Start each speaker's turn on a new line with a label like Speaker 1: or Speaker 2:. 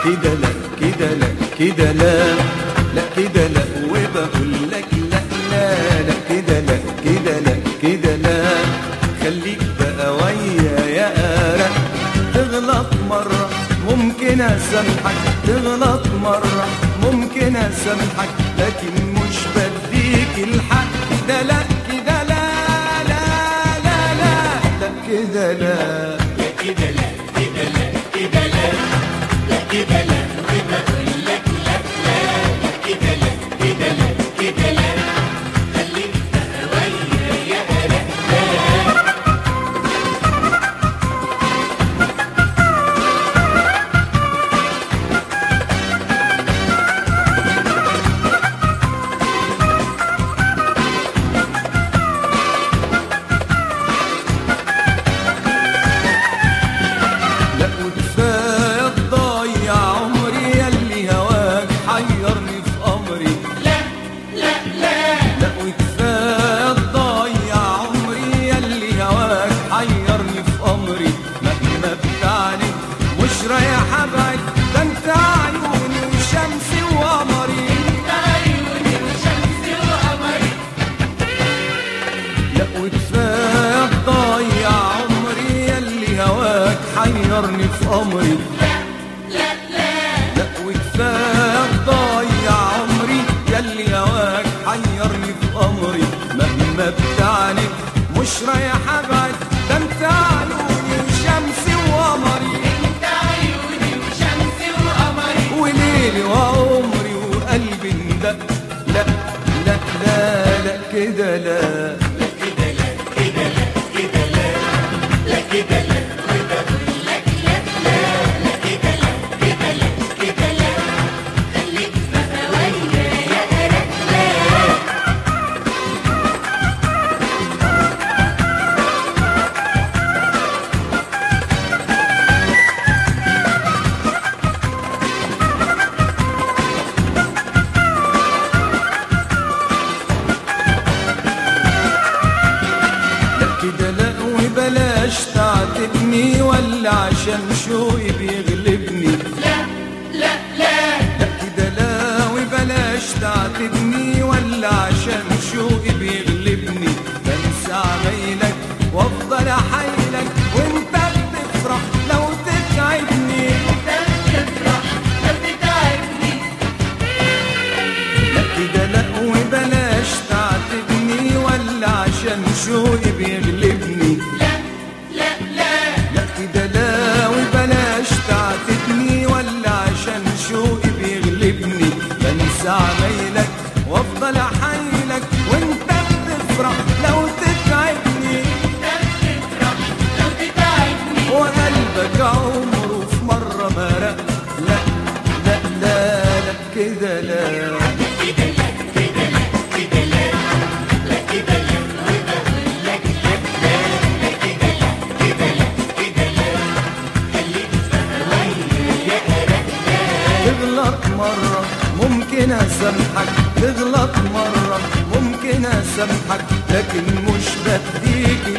Speaker 1: كده لا كده لا كده لا لا كده لا وبقول لك لا لا لا كده لا كده لا كده لا خليك بقى ويا يا قارة تغلط مرة ممكن اسامحك تغلط مرة ممكن اسامحك لكن مش بديك الحق كده لا كده لا لا لا لا لا كده لا لا وكفايه تضيع عمري ياللي هواك حيرني في امري لا لا لا لا وكفايه تضيع عمري ياللي هواك حيرني في امري مهما بتعني مش رايح ابعد ده انت عيوني وشمسي وقمري انت عيوني وشمسي وقمري لا وكفايه تضيع عمري ياللي هواك حيرني في امري لا وكفايه تضيع عمري ياللي هواك حيرني في امري مهما بتعني مش رايح ابعد ده انت عيوني وشمسي وقمري انت عيوني وشمسي وقمري وليلي وعمري وقلبي اندق لا لا لا لا كده لا لا كده لا وبلاش تعاتبني ولا عشان شوقي بيغلبني لا لا لا لا كده لا وبلاش تعاتبني ولا عشان شوقي بيغلبني بنسى عمايلك وافضل احايلك وانت بتفرح لو تتعبني انت بتفرح لو تتعبني لا كده لا وبلاش تعاتبني ولا عشان شوقي بيغلبني لا لا لا لا كده لا وبلاش تعاتبني ولا عشان شوقي بيغلبني بنسى عمايلك وافضل احايلك وانت بتفرح لو تتعبني وقلبك عمره في مرة ما رق لا لا لا لا كده لا تغلط مرة ممكن أسامحك تغلط مرة ممكن أسامحك لكن مش بديك